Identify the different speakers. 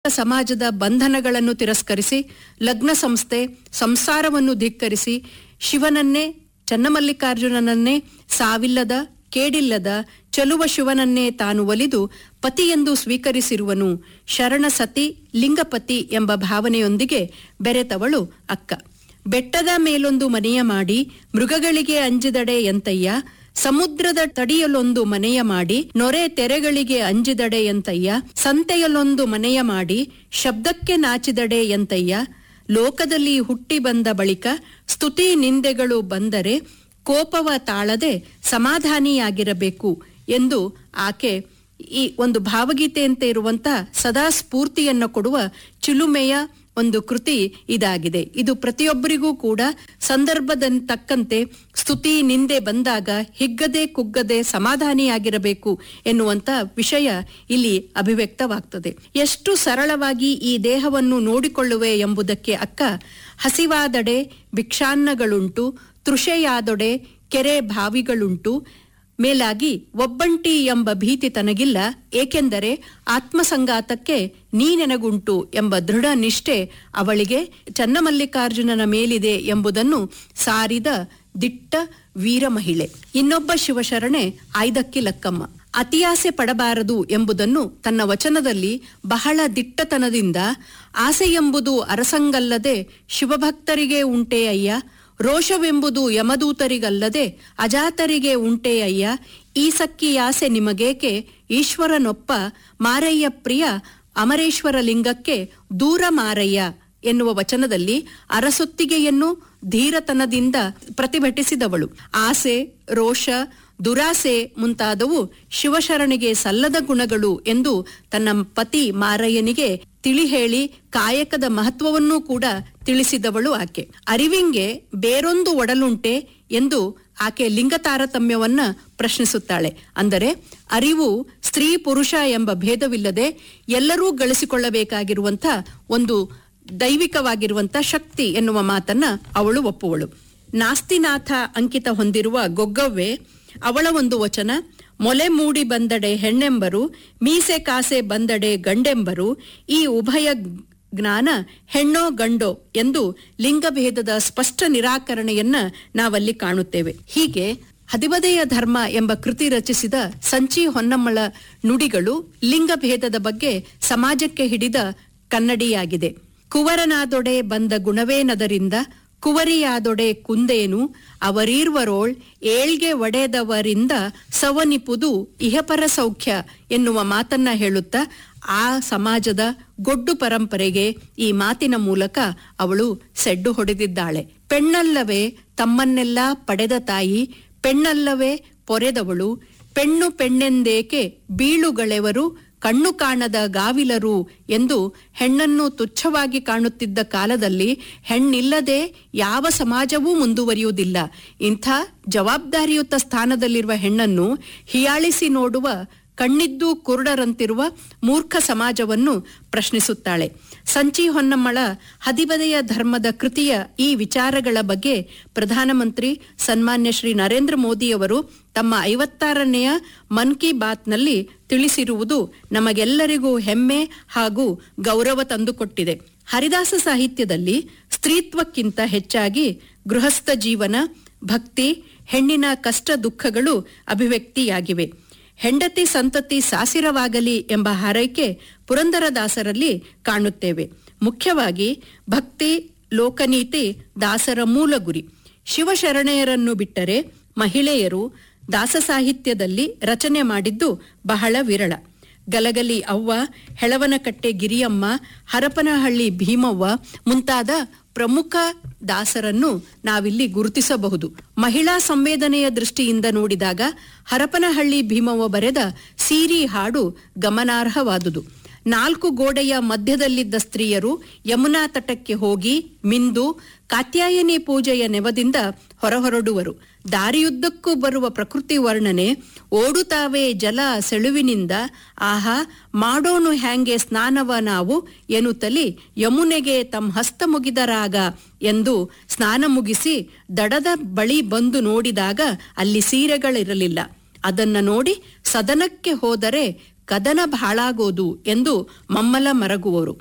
Speaker 1: ಸಮಾಜದ ಬಂಧನಗಳನ್ನು ತಿರಸ್ಕರಿಸಿ ಲಗ್ನ ಸಂಸ್ಥೆ ಸಂಸಾರವನ್ನು ಧಿಕ್ಕರಿಸಿ ಶಿವನನ್ನೇ ಚನ್ನಮಲ್ಲಿಕಾರ್ಜುನನನ್ನೇ ಸಾವಿಲ್ಲದ ಕೇಡಿಲ್ಲದ ಚಲುವ ಶಿವನನ್ನೇ ತಾನು ಒಲಿದು ಪತಿಯೆಂದು ಸ್ವೀಕರಿಸಿರುವನು ಶರಣ ಸತಿ ಲಿಂಗಪತಿ ಎಂಬ ಭಾವನೆಯೊಂದಿಗೆ ಬೆರೆತವಳು ಅಕ್ಕ ಬೆಟ್ಟದ ಮೇಲೊಂದು ಮನೆಯ ಮಾಡಿ ಮೃಗಗಳಿಗೆ ಅಂಜಿದಡೆ ಎಂತಯ್ಯ ಸಮುದ್ರದ ತಡಿಯಲೊಂದು ಮನೆಯ ಮಾಡಿ ನೊರೆ ತೆರೆಗಳಿಗೆ ಅಂಜಿದಡೆ ಎಂತಯ್ಯ ಸಂತೆಯಲ್ಲೊಂದು ಮನೆಯ ಮಾಡಿ ಶಬ್ದಕ್ಕೆ ನಾಚಿದಡೆ ಎಂತಯ್ಯ ಲೋಕದಲ್ಲಿ ಹುಟ್ಟಿ ಬಂದ ಬಳಿಕ ಸ್ತುತಿ ನಿಂದೆಗಳು ಬಂದರೆ ಕೋಪವ ತಾಳದೆ ಸಮಾಧಾನಿಯಾಗಿರಬೇಕು ಎಂದು ಆಕೆ ಈ ಒಂದು ಭಾವಗೀತೆಯಂತೆ ಇರುವಂತ ಸದಾ ಸ್ಫೂರ್ತಿಯನ್ನು ಕೊಡುವ ಚಿಲುಮೆಯ ಒಂದು ಕೃತಿ ಇದಾಗಿದೆ ಇದು ಪ್ರತಿಯೊಬ್ಬರಿಗೂ ಕೂಡ ಸಂದರ್ಭದ ತಕ್ಕಂತೆ ಸ್ತುತಿ ನಿಂದೆ ಬಂದಾಗ ಹಿಗ್ಗದೆ ಕುಗ್ಗದೆ ಸಮಾಧಾನಿಯಾಗಿರಬೇಕು ಎನ್ನುವಂತ ವಿಷಯ ಇಲ್ಲಿ ಅಭಿವ್ಯಕ್ತವಾಗ್ತದೆ ಎಷ್ಟು ಸರಳವಾಗಿ ಈ ದೇಹವನ್ನು ನೋಡಿಕೊಳ್ಳುವೆ ಎಂಬುದಕ್ಕೆ ಅಕ್ಕ ಹಸಿವಾದಡೆ ಭಿಕ್ಷಾನ್ನಗಳುಂಟು ತೃಷೆಯಾದೊಡೆ ಕೆರೆ ಬಾವಿಗಳುಂಟು ಮೇಲಾಗಿ ಒಬ್ಬಂಟಿ ಎಂಬ ಭೀತಿ ತನಗಿಲ್ಲ ಏಕೆಂದರೆ ಆತ್ಮಸಂಗಾತಕ್ಕೆ ನೀನೆನಗುಂಟು ಎಂಬ ದೃಢ ನಿಷ್ಠೆ ಅವಳಿಗೆ ಚನ್ನಮಲ್ಲಿಕಾರ್ಜುನನ ಮೇಲಿದೆ ಎಂಬುದನ್ನು ಸಾರಿದ ದಿಟ್ಟ ವೀರ ಮಹಿಳೆ ಇನ್ನೊಬ್ಬ ಶಿವಶರಣೆ ಆಯ್ದಕ್ಕಿ ಲಕ್ಕಮ್ಮ ಅತಿಯಾಸೆ ಪಡಬಾರದು ಎಂಬುದನ್ನು ತನ್ನ ವಚನದಲ್ಲಿ ಬಹಳ ದಿಟ್ಟತನದಿಂದ ಆಸೆ ಎಂಬುದು ಅರಸಂಗಲ್ಲದೆ ಶಿವಭಕ್ತರಿಗೆ ಉಂಟೇ ಅಯ್ಯ ರೋಷವೆಂಬುದು ಯಮದೂತರಿಗಲ್ಲದೆ ಅಜಾತರಿಗೆ ಉಂಟೇ ಅಯ್ಯ ಈ ಸಕ್ಕಿಯಾಸೆ ನಿಮಗೇಕೆ ಈಶ್ವರನೊಪ್ಪ ಮಾರಯ್ಯ ಪ್ರಿಯ ಅಮರೇಶ್ವರ ಲಿಂಗಕ್ಕೆ ದೂರ ಮಾರಯ್ಯ ಎನ್ನುವ ವಚನದಲ್ಲಿ ಅರಸೊತ್ತಿಗೆಯನ್ನು ಧೀರತನದಿಂದ ಪ್ರತಿಭಟಿಸಿದವಳು ಆಸೆ ರೋಷ ದುರಾಸೆ ಮುಂತಾದವು ಶಿವಶರಣಿಗೆ ಸಲ್ಲದ ಗುಣಗಳು ಎಂದು ತನ್ನ ಪತಿ ಮಾರಯ್ಯನಿಗೆ ತಿಳಿ ಹೇಳಿ ಕಾಯಕದ ಮಹತ್ವವನ್ನೂ ಕೂಡ ತಿಳಿಸಿದವಳು ಆಕೆ ಅರಿವಿಂಗೆ ಬೇರೊಂದು ಒಡಲುಂಟೆ ಎಂದು ಆಕೆ ಲಿಂಗ ತಾರತಮ್ಯವನ್ನ ಪ್ರಶ್ನಿಸುತ್ತಾಳೆ ಅಂದರೆ ಅರಿವು ಸ್ತ್ರೀ ಪುರುಷ ಎಂಬ ಭೇದವಿಲ್ಲದೆ ಎಲ್ಲರೂ ಗಳಿಸಿಕೊಳ್ಳಬೇಕಾಗಿರುವಂತ ಒಂದು ದೈವಿಕವಾಗಿರುವಂತ ಶಕ್ತಿ ಎನ್ನುವ ಮಾತನ್ನ ಅವಳು ಒಪ್ಪುವಳು ನಾಸ್ತಿನಾಥ ಅಂಕಿತ ಹೊಂದಿರುವ ಗೊಗ್ಗವ್ವೆ ಅವಳ ಒಂದು ವಚನ ಮೊಲೆ ಮೂಡಿ ಬಂದಡೆ ಹೆಣ್ಣೆಂಬರು ಮೀಸೆ ಕಾಸೆ ಬಂದಡೆ ಗಂಡೆಂಬರು ಈ ಉಭಯ ಜ್ಞಾನ ಹೆಣ್ಣೋ ಗಂಡೋ ಎಂದು ಲಿಂಗಭೇದದ ಸ್ಪಷ್ಟ ನಿರಾಕರಣೆಯನ್ನ ನಾವಲ್ಲಿ ಕಾಣುತ್ತೇವೆ ಹೀಗೆ ಹದಿಬದೆಯ ಧರ್ಮ ಎಂಬ ಕೃತಿ ರಚಿಸಿದ ಸಂಚಿ ಹೊನ್ನಮ್ಮಳ ನುಡಿಗಳು ಲಿಂಗಭೇದದ ಬಗ್ಗೆ ಸಮಾಜಕ್ಕೆ ಹಿಡಿದ ಕನ್ನಡಿಯಾಗಿದೆ ಕುವರನಾದೊಡೆ ಬಂದ ಗುಣವೇನದರಿಂದ ಕುವರಿಯಾದೊಡೆ ಕುಂದೇನು ಅವರೀರ್ವರೋಳ್ ಏಳ್ಗೆ ಒಡೆದವರಿಂದ ಸವನಿಪುದು ಇಹಪರ ಸೌಖ್ಯ ಎನ್ನುವ ಮಾತನ್ನ ಹೇಳುತ್ತಾ ಆ ಸಮಾಜದ ಗೊಡ್ಡು ಪರಂಪರೆಗೆ ಈ ಮಾತಿನ ಮೂಲಕ ಅವಳು ಸೆಡ್ಡು ಹೊಡೆದಿದ್ದಾಳೆ ಪೆಣ್ಣಲ್ಲವೇ ತಮ್ಮನ್ನೆಲ್ಲ ಪಡೆದ ತಾಯಿ ಪೆಣ್ಣಲ್ಲವೇ ಪೊರೆದವಳು ಪೆಣ್ಣು ಪೆಣ್ಣೆಂದೇಕೆ ಬೀಳುಗಳೆವರು ಕಣ್ಣು ಕಾಣದ ಗಾವಿಲರು ಎಂದು ಹೆಣ್ಣನ್ನು ತುಚ್ಛವಾಗಿ ಕಾಣುತ್ತಿದ್ದ ಕಾಲದಲ್ಲಿ ಹೆಣ್ಣಿಲ್ಲದೆ ಯಾವ ಸಮಾಜವೂ ಮುಂದುವರಿಯುವುದಿಲ್ಲ ಇಂಥ ಜವಾಬ್ದಾರಿಯುತ ಸ್ಥಾನದಲ್ಲಿರುವ ಹೆಣ್ಣನ್ನು ಹಿಯಾಳಿಸಿ ನೋಡುವ ಕಣ್ಣಿದ್ದು ಕುರುಡರಂತಿರುವ ಮೂರ್ಖ ಸಮಾಜವನ್ನು ಪ್ರಶ್ನಿಸುತ್ತಾಳೆ ಸಂಚಿ ಹೊನ್ನಮ್ಮಳ ಹದಿಬದೆಯ ಧರ್ಮದ ಕೃತಿಯ ಈ ವಿಚಾರಗಳ ಬಗ್ಗೆ ಪ್ರಧಾನಮಂತ್ರಿ ಸನ್ಮಾನ್ಯ ಶ್ರೀ ನರೇಂದ್ರ ಮೋದಿಯವರು ತಮ್ಮ ಐವತ್ತಾರನೆಯ ಮನ್ ಕಿ ಬಾತ್ನಲ್ಲಿ ತಿಳಿಸಿರುವುದು ನಮಗೆಲ್ಲರಿಗೂ ಹೆಮ್ಮೆ ಹಾಗೂ ಗೌರವ ತಂದುಕೊಟ್ಟಿದೆ ಹರಿದಾಸ ಸಾಹಿತ್ಯದಲ್ಲಿ ಸ್ತ್ರೀತ್ವಕ್ಕಿಂತ ಹೆಚ್ಚಾಗಿ ಗೃಹಸ್ಥ ಜೀವನ ಭಕ್ತಿ ಹೆಣ್ಣಿನ ಕಷ್ಟ ದುಃಖಗಳು ಅಭಿವ್ಯಕ್ತಿಯಾಗಿವೆ ಹೆಂಡತಿ ಸಂತತಿ ಸಾಸಿರವಾಗಲಿ ಎಂಬ ಹಾರೈಕೆ ಪುರಂದರದಾಸರಲ್ಲಿ ಕಾಣುತ್ತೇವೆ ಮುಖ್ಯವಾಗಿ ಭಕ್ತಿ ಲೋಕನೀತಿ ದಾಸರ ಮೂಲ ಗುರಿ ಶಿವಶರಣೆಯರನ್ನು ಬಿಟ್ಟರೆ ಮಹಿಳೆಯರು ದಾಸ ಸಾಹಿತ್ಯದಲ್ಲಿ ರಚನೆ ಮಾಡಿದ್ದು ಬಹಳ ವಿರಳ ಗಲಗಲಿ ಅವ್ವ ಹೆಳವನಕಟ್ಟೆ ಗಿರಿಯಮ್ಮ ಹರಪನಹಳ್ಳಿ ಭೀಮವ್ವ ಮುಂತಾದ ಪ್ರಮುಖ ದಾಸರನ್ನು ನಾವಿಲ್ಲಿ ಗುರುತಿಸಬಹುದು ಮಹಿಳಾ ಸಂವೇದನೆಯ ದೃಷ್ಟಿಯಿಂದ ನೋಡಿದಾಗ ಹರಪನಹಳ್ಳಿ ಭೀಮವ್ವ ಬರೆದ ಸೀರಿ ಹಾಡು ಗಮನಾರ್ಹವಾದುದು ನಾಲ್ಕು ಗೋಡೆಯ ಮಧ್ಯದಲ್ಲಿದ್ದ ಸ್ತ್ರೀಯರು ಯಮುನಾ ತಟಕ್ಕೆ ಹೋಗಿ ಮಿಂದು ಕಾತ್ಯಾಯನಿ ಪೂಜೆಯ ನೆವದಿಂದ ಹೊರಹೊರಡುವರು ದಾರಿಯುದ್ದಕ್ಕೂ ಬರುವ ಪ್ರಕೃತಿ ವರ್ಣನೆ ಓಡುತ್ತಾವೆ ಜಲ ಸೆಳುವಿನಿಂದ ಆಹಾ ಮಾಡೋಣು ಹ್ಯಾಂಗೆ ಸ್ನಾನವ ನಾವು ಎನ್ನುತ್ತಲಿ ಯಮುನೆಗೆ ತಮ್ಮ ಹಸ್ತ ಮುಗಿದರಾಗ ಎಂದು ಸ್ನಾನ ಮುಗಿಸಿ ದಡದ ಬಳಿ ಬಂದು ನೋಡಿದಾಗ ಅಲ್ಲಿ ಸೀರೆಗಳಿರಲಿಲ್ಲ ಅದನ್ನ ನೋಡಿ ಸದನಕ್ಕೆ ಹೋದರೆ ಕದನ ಬಾಳಾಗೋದು ಎಂದು ಮಮ್ಮಲ ಮರಗುವರು